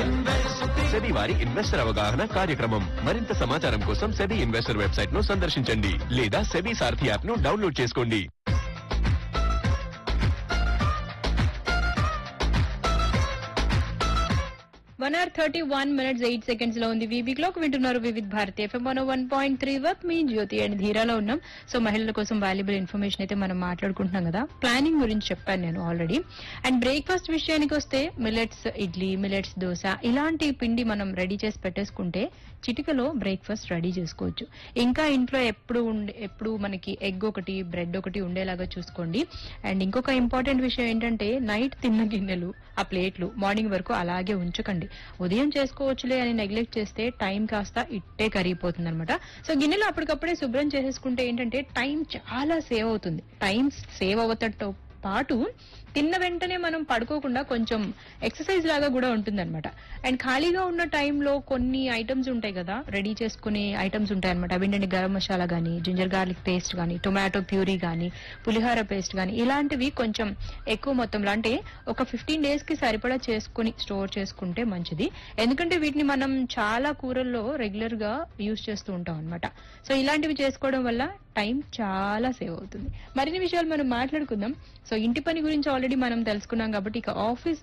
SEBI వారి investor అవగాహన కార్యక్రమం మరింత సమాచారం కోసం సెబీ ఇన్వెస్టర్ వెబ్సైట్ ను సందర్శించండి లేదా సెబీ సారథి యాప్ ను డౌన్లోడ్ చేసుకోండి one hour thirty one minutes eight seconds లో ఉంది వీబీ క్లాక్ వింటున్నారు Vividh Bharati FM one one point three వర్క్ మీ జ్యోతి అండ్ ధీరాలో ఉన్నాం సో మహిళల కోసం వాల్యుబుల్ ఇన్ఫర్మేషన్ అయితే మనం మాట్లాడుకుంటున్నాం కదా ప్లానింగ్ గురించి చెప్పాను నేను ఆల్రెడీ అండ్ బ్రేక్ఫాస్ట్ విషయానికి వస్తే మిలెట్స్ ఇడ్లీ మిలెట్స్ దోశ ఇలాంటి పిండి మనం రెడీ చేసి పెట్టేసుకుంటే చిటికలో బ్రేక్ఫాస్ట్ రెడీ చేసుకోవచ్చు ఇంకా ఇంట్లో ఎప్పుడు ఉండే ఎప్పుడు మనకి ఎగ్ ఒకటి బ్రెడ్ ఒకటి ఉండేలాగా చూసుకోండి అండ్ ఇంకొక ఇంపార్టెంట్ విషయం ఏంటంటే నైట్ తిన్న గిన్నెలు ఆ ప్లేట్లు మార్నింగ్ వరకు అలాగే ఉంచకండి ఉదయం చేసుకోవచ్చులే అని నెగ్లెక్ట్ చేస్తే టైం కాస్త ఇట్టే కరిగిపోతుంది అనమాట సో గిన్నెలు అప్పటికప్పుడే శుభ్రం చేసేసుకుంటే ఏంటంటే టైం చాలా సేవ్ అవుతుంది టైం సేవ్ అవ్వటంతో పాటు తిన్న వెంటనే మనం పడుకోకుండా కొంచెం ఎక్సర్సైజ్ లాగా కూడా ఉంటుందన్నమాట అండ్ ఖాళీగా ఉన్న టైంలో కొన్ని ఐటమ్స్ ఉంటాయి కదా రెడీ చేసుకునే ఐటమ్స్ ఉంటాయి అనమాట అవేంటంటే గరం మసాలా గానీ జింజర్ గార్లిక్ పేస్ట్ గానీ టొమాటో ప్యూరీ గానీ పులిహార పేస్ట్ గానీ ఇలాంటివి కొంచెం ఎక్కువ మొత్తంలో అంటే ఒక ఫిఫ్టీన్ డేస్ కి సరిపడా చేసుకుని స్టోర్ చేసుకుంటే మంచిది ఎందుకంటే వీటిని మనం చాలా కూరల్లో రెగ్యులర్ గా యూజ్ చేస్తూ ఉంటాం అనమాట సో ఇలాంటివి చేసుకోవడం వల్ల టైం చాలా సేవ్ అవుతుంది మరిన్ని విషయాలు మనం మాట్లాడుకుందాం సో ఇంటి పని గురించి ఆల్రెడీ మనం తెలుసుకున్నాం కాబట్టి ఇక ఆఫీస్